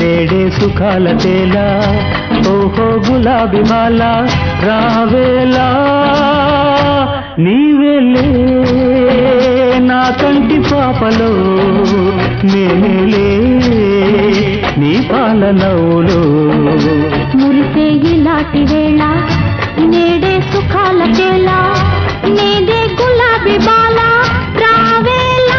నేడే సుఖాల తేలా ఓహో గులాబీ మాల రావేలా నీవేలే నా కంటి పాపలో నేనేలే నీ పాల నవ్వులో మురిసే ఇలాంటి వేళ నేడే సుఖాల కేళ నేడే గులాబీ బాల రావేలా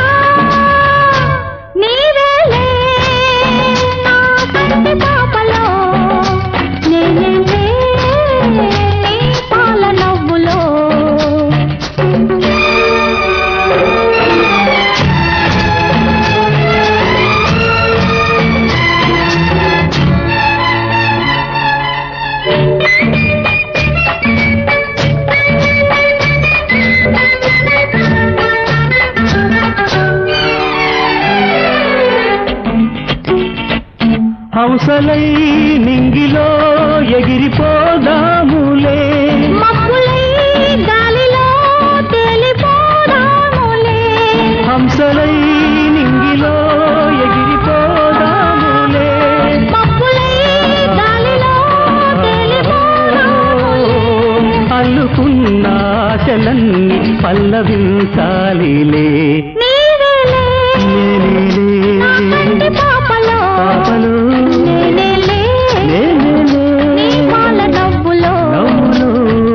నీవేలే నా కంటి పాపలో నేనేలే నీ పాల నవ్వులో హంసలై నింగిలో ఎగిరిపోదాములే మబ్బులై గాలిలో తేలిపోదాములే హంసలై నింగిలో ఎగిరిపోదాములే మబ్బులై గాలిలో తేలిపోదాములే అల్లుకున్న ఆశలన్నీ పల్లవించాలిలే నీవేలే నా కంటి నేనేలే పాపలో పాపలు నేనేలే నేనేలే నీ పాల నవ్వులో నవ్వులు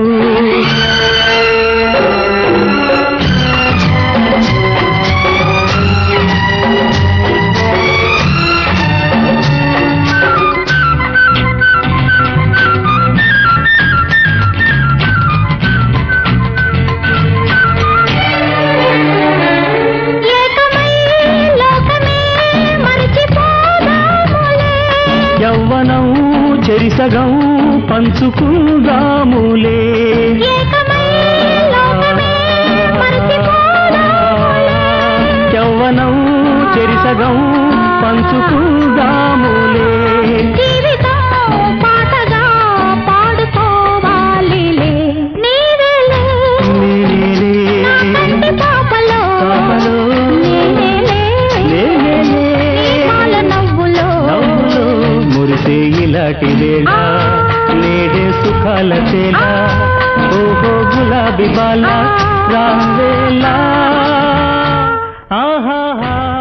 ఏకమై లోకమే మరచిపోదాములే యవ్వనం చెరిసగం పంచుకుందాములే ఏకమై లోకమే మరచిపోదాములే యవ్వనం చెరిసగం పంచుకుందాములే జీవితం పాటగా పాడుకోవాలిలే నీవేలే నేనేలే నా కంటి పాపలో పాపలో నేనేలే నేనేలే నీ పాల నవ్వులో నవ్వులో మురిసే ఇలాంటి వేళ నేడే సుఖాల తేల ఓహో గులాబీ బాల రావేలా ఆహా